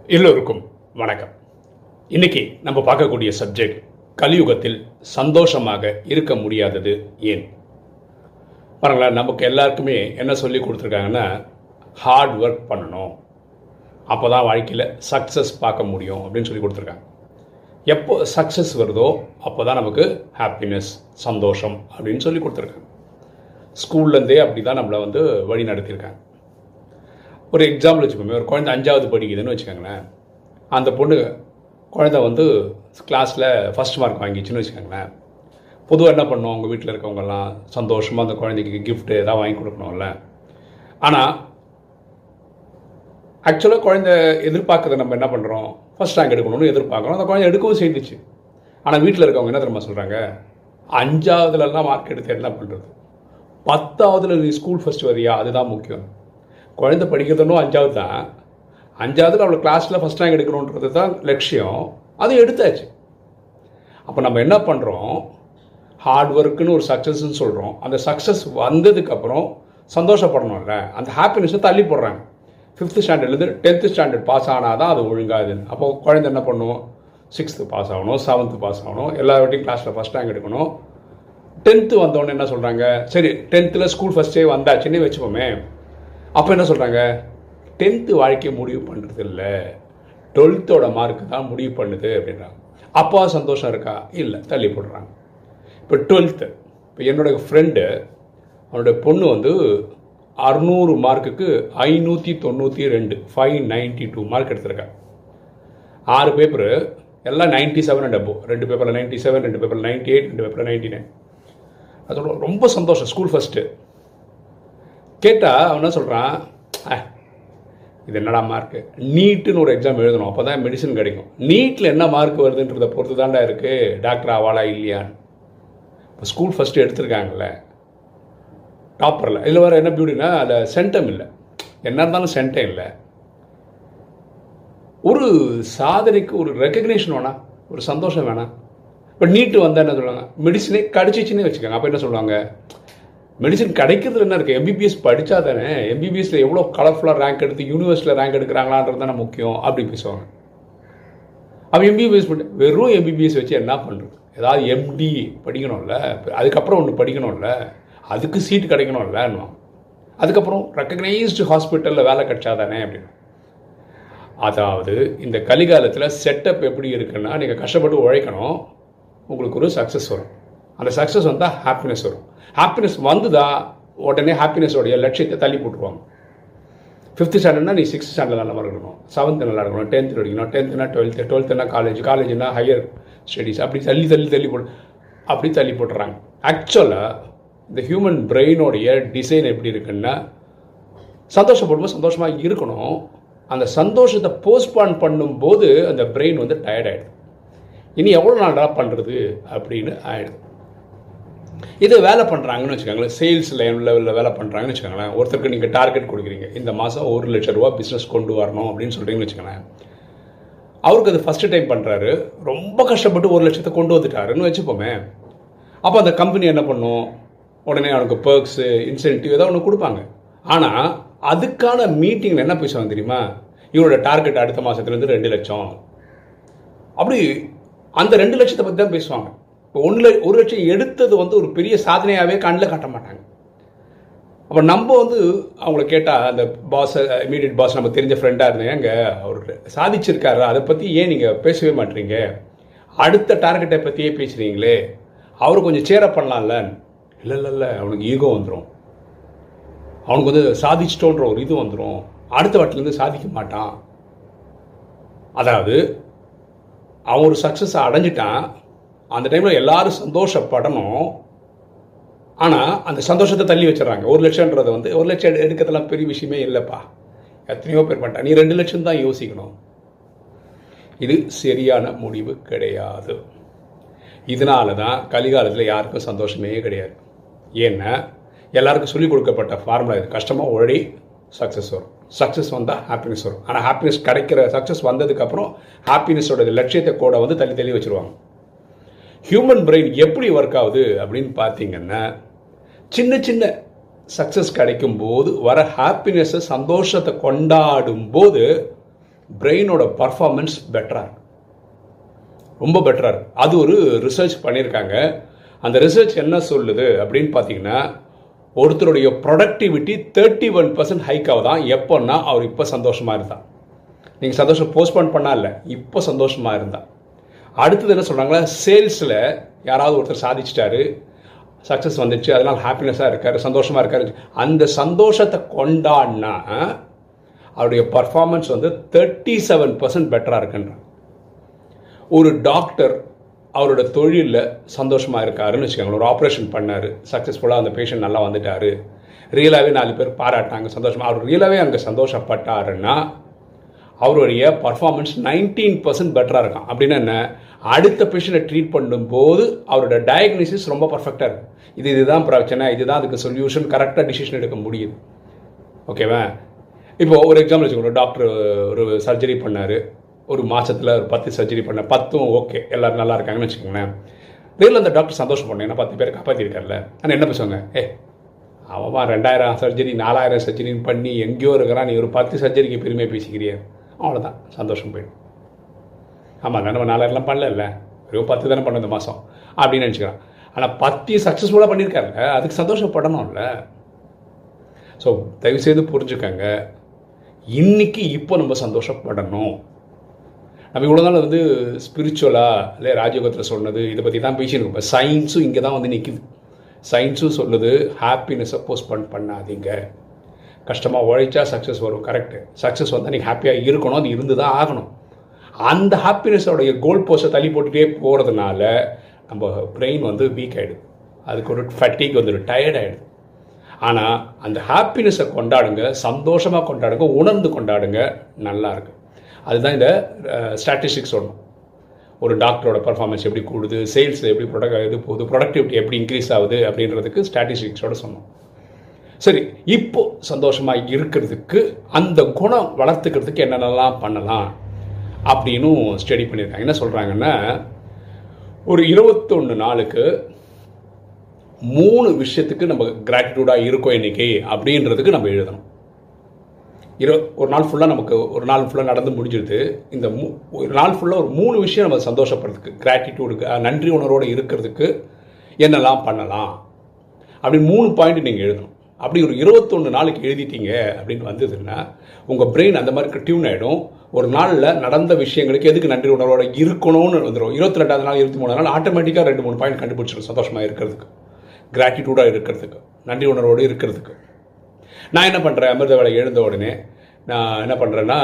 எல்லோருக்கும் வணக்கம் இன்னைக்கு நம்ம பார்க்கக்கூடிய சப்ஜெக்ட் கலியுகத்தில் சந்தோஷமாக இருக்க முடியாதது ஏன் பாருங்களேன் நமக்கு எல்லாருக்குமே என்ன சொல்லி கொடுத்துருக்காங்கன்னா ஹார்ட் ஒர்க் பண்ணணும் அப்போ தான் வாழ்க்கையில் சக்ஸஸ் பார்க்க முடியும் அப்படின்னு சொல்லி கொடுத்துருக்காங்க எப்போ சக்ஸஸ் வருதோ அப்போ தான் நமக்கு ஹாப்பினஸ் சந்தோஷம் அப்படின்னு சொல்லி கொடுத்துருக்காங்க ஸ்கூல்லேருந்தே அப்படி தான் நம்மளை வந்து வழி நடத்தியிருக்காங்க ஒரு எக்ஸாம்பிள் வச்சுக்கோங்க ஒரு குழந்தை அஞ்சாவது படிக்குதுன்னு வச்சுக்கோங்களேன் அந்த பொண்ணு குழந்தை வந்து கிளாஸில் ஃபஸ்ட் மார்க் வாங்கிச்சுன்னு வச்சுக்கோங்களேன் பொதுவாக என்ன பண்ணோம் உங்கள் வீட்டில் இருக்கவங்கெல்லாம் சந்தோஷமாக அந்த குழந்தைக்கு gift ஏதாவது வாங்கி கொடுக்கணும்ல ஆனால் ஆக்சுவலாக குழந்தை எதிர்பார்க்கறத நம்ம என்ன பண்ணுறோம் ஃபர்ஸ்ட் ரேங்க் எடுக்கணும்னு எதிர்பார்க்குறோம் அந்த குழந்தை எடுக்கவும் செய்துச்சு ஆனால் வீட்டில் இருக்கவங்க என்ன தெரியுமா சொல்கிறாங்க அஞ்சாவதுலலாம் மார்க் எடுத்து என்ன பண்ணுறது பத்தாவதுல நீ ஸ்கூல் ஃபர்ஸ்ட் வரியா அதுதான் முக்கியம் குழந்தை படிக்கிறதுனும் அஞ்சாவது தான் அஞ்சாவதுல அவளை கிளாஸில் ஃபஸ்ட் ரேங்க் எடுக்கணுன்றது தான் லட்சியம் அது எடுத்தாச்சு அப்போ நம்ம என்ன பண்ணுறோம் ஹார்ட் ஒர்க்குன்னு ஒரு சக்ஸஸ்ன்னு சொல்கிறோம் அந்த சக்ஸஸ் வந்ததுக்கப்புறம் சந்தோஷப்படணும்ல அந்த ஹாப்பினஸை தள்ளி போடுறாங்க ஃபிஃப்த் ஸ்டாண்டர்ட்லேருந்து டென்த்து ஸ்டாண்டர்ட் பாஸ் ஆனால் தான் அது ஒழுங்காகுதுன்னு அப்போ குழந்தை என்ன பண்ணும் சிக்ஸ்த்து பாஸ் ஆகணும் செவன்த்து பாஸ் ஆகணும் எல்லா வாட்டியும் கிளாஸில் ஃபஸ்ட் ரேங்க் எடுக்கணும் டென்த்து வந்தோடனே என்ன சொல்கிறாங்க சரி டென்த்தில் ஸ்கூல் ஃபஸ்ட்டே வந்தாச்சுன்னே வச்சுப்போமே அப்போ என்ன சொல்கிறாங்க டென்த்து வாழ்க்கையை முடிவு பண்ணுறது இல்லை டுவெல்த்தோட மார்க் தான் முடிவு பண்ணுது அப்படின்றாங்க அப்பா சந்தோஷம் இருக்கா இல்லை தள்ளி போடுறாங்க இப்போ டுவெல்த்து இப்போ என்னோட ஃப்ரெண்டு அவனோட பொண்ணு வந்து அறுநூறு மார்க்குக்கு ஐநூற்றி தொண்ணூற்றி ரெண்டு ஃபைவ் நைன்ட்டி டூ மார்க் எடுத்திருக்கா ஆறு பேப்பரு எல்லாம் நைன்ட்டி செவன் அண்ட் அபோ ரெண்டு பேப்பரில் நைன்ட்டி செவன் ரெண்டு பேப்பரில் நைன்ட்டி எயிட் ரெண்டு பேப்பரில் நைன்ட்டி நைன் அதோட ரொம்ப சந்தோஷம் ஸ்கூல் ஃபஸ்ட்டு கேட்டால் அவன் என்ன சொல்கிறான் இது என்னடா மார்க்கு நீட்டுன்னு ஒரு எக்ஸாம் எழுதணும் அப்போ தான் மெடிசன் கிடைக்கும் நீட்டில் என்ன மார்க் வருதுன்றதை பொறுத்து தாண்டா இருக்குது டாக்டர் ஆவாளா இல்லையான்னு இப்போ ஸ்கூல் ஃபஸ்ட்டு எடுத்திருக்காங்கல்ல டாப்பரில் இதில் வேறு என்ன பியூட்டினா அதில் சென்டம் இல்லை என்ன இருந்தாலும் சென்டம் இல்லை ஒரு சாதனைக்கு ஒரு ரெக்கக்னேஷன் வேணாம் ஒரு சந்தோஷம் வேணாம் இப்போ நீட்டு வந்தால் என்ன சொல்லுவாங்க மெடிசனே கடிச்சிச்சுன்னே வச்சுக்கோங்க அப்போ என்ன சொல்லுவாங்க மெடிசன் கிடைக்கிறதுல என்ன இருக்குது எம்பிபிஎஸ் படித்தா தானே எம்பிபிஎஸ்ல எவ்வளோ கலர்ஃபுல்லாக ரேங்க் எடுத்து யூனிவர்சிட்டியில் ரேங்க் எடுக்கிறாங்களான்றது தானே முக்கியம் அப்படி பேசுவாங்க அவன் எம்பிபிஎஸ் பண்ணி வெறும் எம்பிபிஎஸ் வச்சு என்ன பண்ணுறது ஏதாவது எம்டி படிக்கணும்ல அதுக்கப்புறம் ஒன்று படிக்கணும்ல அதுக்கு சீட் கிடைக்கணும்லன்னுவான் அதுக்கப்புறம் ரெக்கக்னைஸ்டு ஹாஸ்பிட்டலில் வேலை கிடைச்சாதானே அப்படின்னு அதாவது இந்த கலிகாலத்தில் செட்டப் எப்படி இருக்குன்னா நீங்கள் கஷ்டப்பட்டு உழைக்கணும் உங்களுக்கு ஒரு சக்ஸஸ் வரும் அந்த சக்ஸஸ் வந்தால் ஹாப்பினஸ் வரும் ஹாப்பினஸ் வந்துதா உடனே ஹாப்பினஸோடைய லட்சியத்தை தள்ளி போட்டுருவாங்க ஃபிஃப்த் ஸ்டாண்டர்ட்னா நீ சிக்ஸ்த் ஸ்டாண்டர்ட் நல்லா இருக்கணும் செவன்த் நல்லா இருக்கணும் டென்த் படிக்கணும் டென்த்னா டுவெல்த்து டுவெல்த்துனா காலேஜ் காலேஜ்னா ஹையர் ஸ்டடீஸ் அப்படி தள்ளி தள்ளி தள்ளி போட்டு அப்படி தள்ளி போட்டுறாங்க ஆக்சுவலாக இந்த ஹியூமன் பிரெயினோடைய டிசைன் எப்படி இருக்குன்னா சந்தோஷப்படும்போது சந்தோஷமாக இருக்கணும் அந்த சந்தோஷத்தை போஸ்ட்பான் பண்ணும்போது அந்த பிரெயின் வந்து டயர்ட் ஆகிடுது இனி எவ்வளோ நாள்டா பண்ணுறது அப்படின்னு ஆயிடுது இது வேலை பண்ணுறாங்கன்னு வச்சுக்கோங்களேன் சேல்ஸ் லைன் லெவலில் வேலை பண்ணுறாங்கன்னு வச்சுக்கோங்களேன் ஒருத்தருக்கு நீங்கள் டார்கெட் கொடுக்குறீங்க இந்த மாதம் ஒரு லட்ச ரூபா பிஸ்னஸ் கொண்டு வரணும் அப்படின்னு சொல்கிறீங்கன்னு வச்சுக்கோங்களேன் அவருக்கு அது ஃபஸ்ட்டு டைம் பண்ணுறாரு ரொம்ப கஷ்டப்பட்டு ஒரு லட்சத்தை கொண்டு வந்துட்டாருன்னு வச்சுப்போமே அப்போ அந்த கம்பெனி என்ன பண்ணும் உடனே அவனுக்கு பர்க்ஸு இன்சென்டிவ் ஏதாவது ஒன்று கொடுப்பாங்க ஆனால் அதுக்கான மீட்டிங்கில் என்ன பேசுவாங்க தெரியுமா இவரோட டார்கெட் அடுத்த மாதத்துலேருந்து ரெண்டு லட்சம் அப்படி அந்த ரெண்டு லட்சத்தை பற்றி தான் பேசுவாங்க இப்போ ஒன்று ஒரு லட்சம் எடுத்தது வந்து ஒரு பெரிய சாதனையாகவே கண்ணில் காட்ட மாட்டாங்க அப்போ நம்ம வந்து அவங்கள கேட்டால் அந்த பாஸ் இமீடியட் பாஸ் நம்ம தெரிஞ்ச ஃப்ரெண்டாக இருந்தேன் அங்கே அவர் சாதிச்சிருக்காரு அதை பற்றி ஏன் நீங்கள் பேசவே மாட்டீங்க அடுத்த டார்கெட்டை பற்றியே பேசுகிறீங்களே அவர் கொஞ்சம் சேரப் பண்ணலாம்ல இல்லை இல்லை இல்லை அவனுக்கு ஈகோ வந்துடும் அவனுக்கு வந்து சாதிச்சிட்டோன்ற ஒரு இது வந்துடும் அடுத்த வாட்டிலேருந்து சாதிக்க மாட்டான் அதாவது அவன் ஒரு சக்ஸஸ் அடைஞ்சிட்டான் அந்த டைமில் எல்லாரும் சந்தோஷப்படணும் ஆனால் அந்த சந்தோஷத்தை தள்ளி வச்சிடறாங்க ஒரு லட்சம்ன்றது வந்து ஒரு லட்சம் எடுக்கிறதுலாம் பெரிய விஷயமே இல்லைப்பா எத்தனையோ பேர் பண்ணிட்டான் நீ ரெண்டு லட்சம் தான் யோசிக்கணும் இது சரியான முடிவு கிடையாது இதனால தான் கலிகாலத்தில் யாருக்கும் சந்தோஷமே கிடையாது ஏன்னா எல்லாருக்கும் சொல்லிக் கொடுக்கப்பட்ட ஃபார்முலா இது கஷ்டமாக உழி சக்ஸஸ் வரும் சக்ஸஸ் வந்தால் ஹாப்பினஸ் வரும் ஆனால் ஹாப்பினஸ் கிடைக்கிற சக்ஸஸ் வந்ததுக்கப்புறம் ஹாப்பினஸோட லட்சியத்தை கூட வந்து தள்ளி தள்ளி வச்சுருவாங்க ஹியூமன் பிரெயின் எப்படி ஒர்க் ஆகுது அப்படின்னு பார்த்தீங்கன்னா சின்ன சின்ன சக்ஸஸ் கிடைக்கும் போது வர ஹாப்பினஸ்ஸை சந்தோஷத்தை கொண்டாடும் போது பிரெயினோட பர்ஃபார்மன்ஸ் பெட்டராக இருக்கும் ரொம்ப பெட்டராக இருக்கும் அது ஒரு ரிசர்ச் பண்ணியிருக்காங்க அந்த ரிசர்ச் என்ன சொல்லுது அப்படின்னு பார்த்தீங்கன்னா ஒருத்தருடைய productivity thirty one percent hike ஆகுதான் எப்போன்னா அவர் இப்போ சந்தோஷமாக இருந்தா நீங்கள் சந்தோஷம் போஸ்ட்போன் பண்ணா இல்லை இப்போ சந்தோஷமாக இருந்தா அடுத்தது என்ன சொல்கிறாங்களா சேல்ஸில் யாராவது ஒருத்தர் சாதிச்சிட்டாரு சக்ஸஸ் வந்துச்சு அதனால் ஹாப்பினஸாக இருக்கார் சந்தோஷமாக இருக்காரு அந்த சந்தோஷத்தை கொண்டாடினா அவருடைய பர்ஃபார்மன்ஸ் வந்து தேர்ட்டி செவன் பர்சன்ட் பெட்டராக இருக்குன்றான் ஒரு டாக்டர் அவரோட தொழிலில் சந்தோஷமாக இருக்காருன்னு வச்சுக்கோங்களேன் ஒரு ஆப்ரேஷன் பண்ணார் சக்ஸஸ்ஃபுல்லாக அந்த பேஷண்ட் நல்லா வந்துட்டார் ரியலாகவே நாலு பேர் பாராட்டினாங்க சந்தோஷமாக அவர் ரியலாகவே அங்கே சந்தோஷப்பட்டாருன்னா அவருடைய பர்ஃபார்மன்ஸ் நைன்டீன் பர்சன்ட் பெட்டராக இருக்கும் அப்படின்னு என்ன அடுத்த பேஷண்ட்டை ட்ரீட் பண்ணும்போது அவரோட டயக்னோசிஸ் ரொம்ப பர்ஃபெக்டாக இருக்கும் இது இதுதான் பிரச்சனை இதுதான் அதுக்கு சொல்யூஷன் கரெக்டாக டிசிஷன் எடுக்க முடியுது ஓகேவா இப்போ ஒரு எக்ஸாம்பிள் வச்சுக்கோங்க டாக்டர் ஒரு சர்ஜரி பண்ணார் ஒரு மாதத்தில் ஒரு பத்து சர்ஜரி பண்ண பத்தும் ஓகே எல்லோரும் நல்லா இருக்காங்கன்னு வச்சுக்கோங்களேன் ரியல் அந்த டாக்டர் சந்தோஷம் பண்ணேன் ஏன்னா பத்து பேர் காப்பாற்றிருக்கார்ல ஆனால் என்ன பேசுவாங்க ஏ அவன் ரெண்டாயிரம் சர்ஜரி நாலாயிரம் சர்ஜரின்னு பண்ணி எங்கேயோ இருக்கிறான் நீ ஒரு பத்து சர்ஜரிக்கு பெருமையாக பேசிக்கிறிய அவ்வளோதான் சந்தோஷம் போயிடும் ஆமாம் நம்ம நாலாயிரம்லாம் பண்ணல வெறும் பத்து தானே பண்ண இந்த மாதம் அப்படின்னு நினச்சிக்கிறான் ஆனால் பத்து சக்ஸஸ்ஃபுல்லாக பண்ணியிருக்காருல்ல அதுக்கு சந்தோஷப்படணும்ல ஸோ தயவுசெய்து புரிஞ்சுக்கங்க இன்னைக்கு இப்போ நம்ம சந்தோஷப்படணும் நம்ம இவ்வளோ நாள் வந்து ஸ்பிரிச்சுவலாக இல்லை ராஜயோகத்தில் சொன்னது இதை பற்றி தான் பேசியிருக்கோம் சயின்ஸும் இங்கே தான் வந்து நிற்குது சயின்ஸும் சொல்லுது ஹாப்பினஸை போஸ்ட்போன் பண்ணாதீங்க கஷ்டமாக உழைச்சா சக்ஸஸ் வரும் கரெக்டு சக்ஸஸ் வந்தால் நீங்கள் ஹாப்பியாக இருக்கணும் அது இருந்து தான் ஆகணும் அந்த ஹாப்பினஸோடைய கோல் போஸ்ட்டை தள்ளி போட்டுகிட்டே போகிறதுனால நம்ம பிரெயின் வந்து வீக் ஆகிடுது அதுக்கு ஒரு ஃபட்டிக் வந்து டயர்ட் ஆகிடுது ஆனால் அந்த ஹாப்பினஸை கொண்டாடுங்க சந்தோஷமாக கொண்டாடுங்க உணர்ந்து கொண்டாடுங்க நல்லா இருக்கு அதுதான் இந்த ஸ்டாட்டிஸ்டிக்ஸ் சொல்லணும் ஒரு டாக்டரோட பர்ஃபார்மன்ஸ் எப்படி கூடுது சேல்ஸ் எப்படி ப்ரொடக்ட் இது போகுது ப்ரொடக்டிவிட்டி எப்படி இன்க்ரீஸ் ஆகுது அப்படின்றதுக்கு ஸ்டாட்டிஸ்டிக்ஸோட சொன்னோம் சரி இப்போ சந்தோஷமாக இருக்கிறதுக்கு அந்த குணம் வளர்த்துக்கிறதுக்கு என்னென்னலாம் பண்ணலாம் அப்படின்னும் ஸ்டடி பண்ணியிருக்காங்க என்ன சொல்கிறாங்கன்னா ஒரு இருபத்தொன்று நாளுக்கு மூணு விஷயத்துக்கு நம்ம கிராட்டிடியூடாக இருக்கோம் இன்னைக்கு அப்படின்றதுக்கு நம்ம எழுதணும் இரு ஒரு நாள் ஃபுல்லாக நமக்கு ஒரு நாள் ஃபுல்லாக நடந்து முடிஞ்சிடுது இந்த மூ ஒரு நாள் ஃபுல்லாக ஒரு மூணு விஷயம் நம்ம சந்தோஷப்படுறதுக்கு கிராட்டிடியூடுக்கு நன்றி உணர்வோடு இருக்கிறதுக்கு என்னெல்லாம் பண்ணலாம் அப்படின்னு மூணு பாயிண்ட் நீங்கள் எழுதணும் அப்படி ஒரு இருபத்தொன்று நாளைக்கு எழுதிட்டீங்க அப்படின்னு வந்ததுன்னா உங்கள் பிரெயின் அந்த மாதிரி டியூன் ஆகிடும் ஒரு நாளில் நடந்த விஷயங்களுக்கு எதுக்கு நன்றி உணர்வோட இருக்கணும்னு வந்துடும் இருபத்தி ரெண்டாவது நாள் இருபத்தி மூணு நாள் ஆட்டோமேட்டிக்காக ரெண்டு மூணு பாயிண்ட் கண்டுபிடிச்சிடும் சந்தோஷமாக இருக்கிறதுக்கு கிராட்டிடியூடாக இருக்கிறதுக்கு நன்றி உணர்வோடு இருக்கிறதுக்கு நான் என்ன பண்ணுறேன் அமிர்த வேலை எழுந்த உடனே நான் என்ன பண்ணுறேன்னா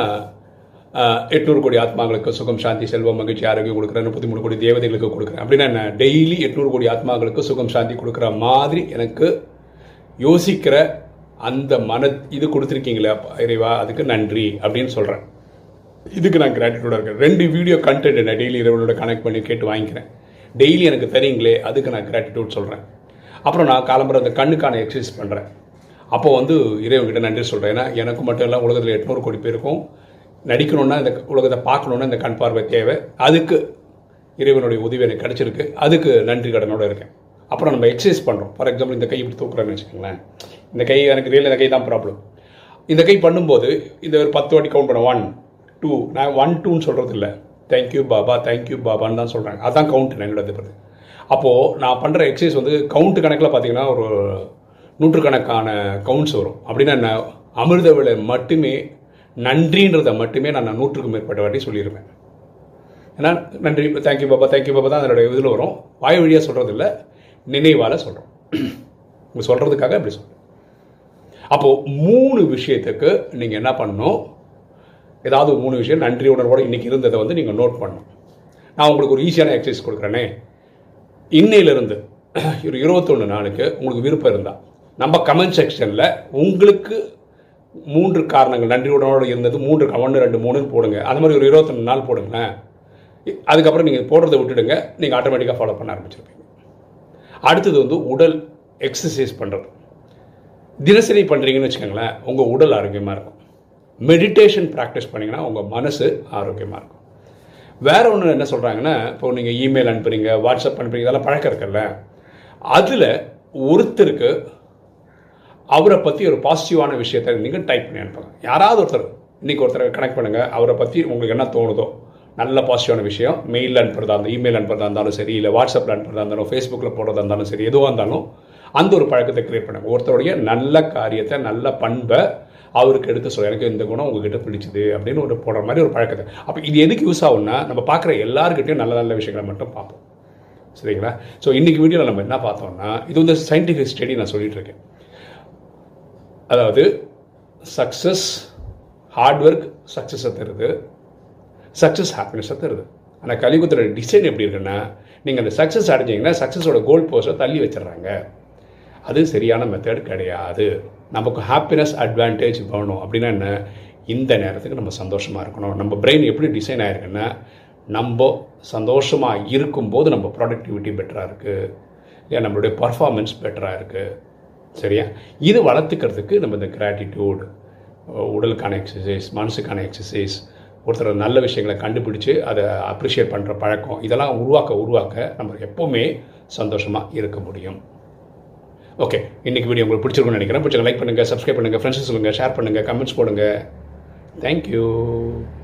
எட்நூறு கோடி ஆத்மாங்களுக்கு சுகம் சாந்தி செல்வம் மகிழ்ச்சி ஆரோக்கியம் கொடுக்குறேன் முப்பத்தி மூணு கோடி தேவதைகளுக்கு கொடுக்குறேன் அப்படின்னா என்ன டெய்லி எட்நூறு கோடி ஆத்மாங்களுக்கு சுகம் சாந்தி கொடுக்குற மாதிரி எனக்கு யோசிக்கிற அந்த மன இது கொடுத்துருக்கீங்களே இறைவா அதுக்கு நன்றி அப்படின்னு சொல்கிறேன் இதுக்கு நான் கிராட்டிடியூடாக இருக்கேன் ரெண்டு வீடியோ கண்டென்ட் நான் டெய்லி இறைவனோட கனெக்ட் பண்ணி கேட்டு வாங்கிக்கிறேன் டெய்லி எனக்கு தெரியுங்களே அதுக்கு நான் கிராட்டிடியூட் சொல்கிறேன் அப்புறம் நான் காலம்புற அந்த கண்ணுக்கான எக்ஸசைஸ் பண்ணுறேன் அப்போ வந்து இறைவன்கிட்ட நன்றி சொல்கிறேன் ஏன்னா எனக்கு மட்டும் இல்லை உலகத்தில் எட்நூறு கோடி பேருக்கும் நடிக்கணும்னா இந்த உலகத்தை பார்க்கணுன்னா இந்த கண் பார்வை தேவை அதுக்கு இறைவனுடைய உதவி எனக்கு கிடச்சிருக்கு அதுக்கு நன்றி கடனோட இருக்கேன் அப்புறம் நம்ம எக்ஸசைஸ் பண்ணுறோம் ஃபார் எக்ஸாம்பிள் இந்த கை இப்படி தூக்குறேன்னு வச்சுக்கோங்களேன் இந்த கை எனக்கு ரியல் இந்த கை தான் ப்ராப்ளம் இந்த கை பண்ணும்போது இந்த ஒரு பத்து வாட்டி கவுண்ட் பண்ண ஒன் டூ நான் ஒன் டூன்னு சொல்கிறது இல்லை தேங்க்யூ பாபா தேங்க்யூ பாபான்னு தான் சொல்கிறாங்க அதான் கவுண்ட் என்னோட இது அப்போது நான் பண்ணுற எக்ஸசைஸ் வந்து கவுண்ட் கணக்கில் பார்த்தீங்கன்னா ஒரு நூற்றுக்கணக்கான கவுண்ட்ஸ் வரும் அப்படின்னா என்ன அமிர்த விலை மட்டுமே நன்றின்றதை மட்டுமே நான் நூற்றுக்கு மேற்பட்ட வாட்டி சொல்லிடுவேன் ஏன்னா நன்றி தேங்க்யூ பாபா தேங்க்யூ பாபா தான் அதனுடைய இதில் வரும் வாய் வழியாக சொல்கிறது இல்லை நினைவால் சொல்கிறோம் உங்கள் சொல்கிறதுக்காக அப்படி சொல்கிறேன் அப்போது மூணு விஷயத்துக்கு நீங்கள் என்ன பண்ணணும் ஏதாவது ஒரு மூணு விஷயம் நன்றி உணர்வோடு இன்றைக்கி இருந்ததை வந்து நீங்கள் நோட் பண்ணணும் நான் உங்களுக்கு ஒரு ஈஸியான எக்ஸசைஸ் கொடுக்குறேனே இன்னையிலிருந்து ஒரு இருபத்தொன்று நாளுக்கு உங்களுக்கு விருப்பம் இருந்தால் நம்ம கமெண்ட் செக்ஷனில் உங்களுக்கு மூன்று காரணங்கள் நன்றி உணர்வோடு இருந்தது மூன்று ஒன்று ரெண்டு மூணுன்னு போடுங்க அந்த மாதிரி ஒரு இருபத்தொன்று நாள் போடுங்களேன் அதுக்கப்புறம் நீங்கள் போடுறதை விட்டுடுங்க நீங்கள் ஆட்டோமேட்டிக்காக ஃபாலோ பண்ண ஆரம்பிச்சிருப்பீங்க அடுத்தது வந்து உடல் எக்ஸசைஸ் பண்ணுறது தினசரி பண்ணுறீங்கன்னு வச்சுக்கோங்களேன் உங்கள் உடல் ஆரோக்கியமாக இருக்கும் மெடிடேஷன் ப்ராக்டிஸ் பண்ணிங்கன்னா உங்கள் மனசு ஆரோக்கியமாக இருக்கும் வேற ஒன்று என்ன சொல்கிறாங்கன்னா இப்போ நீங்கள் இமெயில் அனுப்புறீங்க வாட்ஸ்அப் அனுப்புறீங்க இதெல்லாம் பழக்கம் இருக்குல்ல அதில் ஒருத்தருக்கு அவரை பற்றி ஒரு பாசிட்டிவான விஷயத்தை நீங்கள் டைப் பண்ணி அனுப்புங்க யாராவது ஒருத்தர் இன்றைக்கி ஒருத்தரை கனெக்ட் பண்ணுங்கள் அவரை பற்றி உங்களுக்கு என்ன தோணுதோ நல்ல பாசிட்டிவான விஷயம் மெயிலில் அனுப்புறதா இருந்தாலும் இமெயில் அனுப்புறதா இருந்தாலும் சரி இல்லை வாட்ஸ்அப்பில் அனுப்புறதா இருந்தாலும் ஃபேஸ்புக்கில் போடுறதா இருந்தாலும் சரி எதுவாக இருந்தாலும் அந்த ஒரு பழக்கத்தை கிரியேட் பண்ணுங்க ஒருத்தருடைய நல்ல காரியத்தை நல்ல பண்பை அவருக்கு எடுத்து சொல்ல எனக்கு இந்த குணம் உங்ககிட்ட பிடிச்சிது அப்படின்னு ஒரு போடுற மாதிரி ஒரு பழக்கத்தை அப்போ இது எதுக்கு யூஸ் ஆகும்னா நம்ம பார்க்குற எல்லாருக்கிட்டையும் நல்ல நல்ல விஷயங்களை மட்டும் பார்ப்போம் சரிங்களா ஸோ இன்றைக்கி வீடியோவில் நம்ம என்ன பார்த்தோம்னா இது வந்து சயின்டிஃபிக் ஸ்டடி நான் சொல்லிட்டு இருக்கேன் அதாவது சக்ஸஸ் ஹார்ட் ஒர்க் சக்ஸஸை தருது சக்ஸஸ் ஹாப்பினஸை தருது ஆனால் கலிகுத்தோட டிசைன் எப்படி இருக்குன்னா நீங்கள் அந்த சக்ஸஸ் அடைஞ்சிங்கன்னா சக்ஸஸோட கோல் போஸ்ட்டை தள்ளி வச்சிடுறாங்க அது சரியான மெத்தட் கிடையாது நமக்கு ஹாப்பினஸ் அட்வான்டேஜ் வேணும் அப்படின்னா என்ன இந்த நேரத்துக்கு நம்ம சந்தோஷமாக இருக்கணும் நம்ம பிரெயின் எப்படி டிசைன் ஆயிருக்குன்னா நம்ம சந்தோஷமாக இருக்கும்போது நம்ம ப்ரொடக்டிவிட்டி பெட்டராக இருக்குது இல்லை நம்மளுடைய பர்ஃபார்மன்ஸ் பெட்டராக இருக்குது சரியா இது வளர்த்துக்கிறதுக்கு நம்ம இந்த கிராட்டிடியூட் உடலுக்கான எக்ஸசைஸ் மனசுக்கான எக்ஸசைஸ் ஒருத்தர் நல்ல விஷயங்களை கண்டுபிடிச்சு அதை அப்ரிஷியேட் பண்ணுற பழக்கம் இதெல்லாம் உருவாக்க உருவாக்க நம்ம எப்போவுமே சந்தோஷமாக இருக்க முடியும் ஓகே இன்னைக்கு வீடியோ உங்களுக்கு பிடிச்சிருக்கும்னு நினைக்கிறேன் பிடிச்ச லைக் பண்ணுங்கள் சப்ஸ்கிரைப் பண்ணுங்கள் ஃப்ரெண்ட்ஸ் சொல்லுங்கள் ஷேர் பண்ணுங்கள் கமெண்ட்ஸ் போடுங்க தேங்க்யூ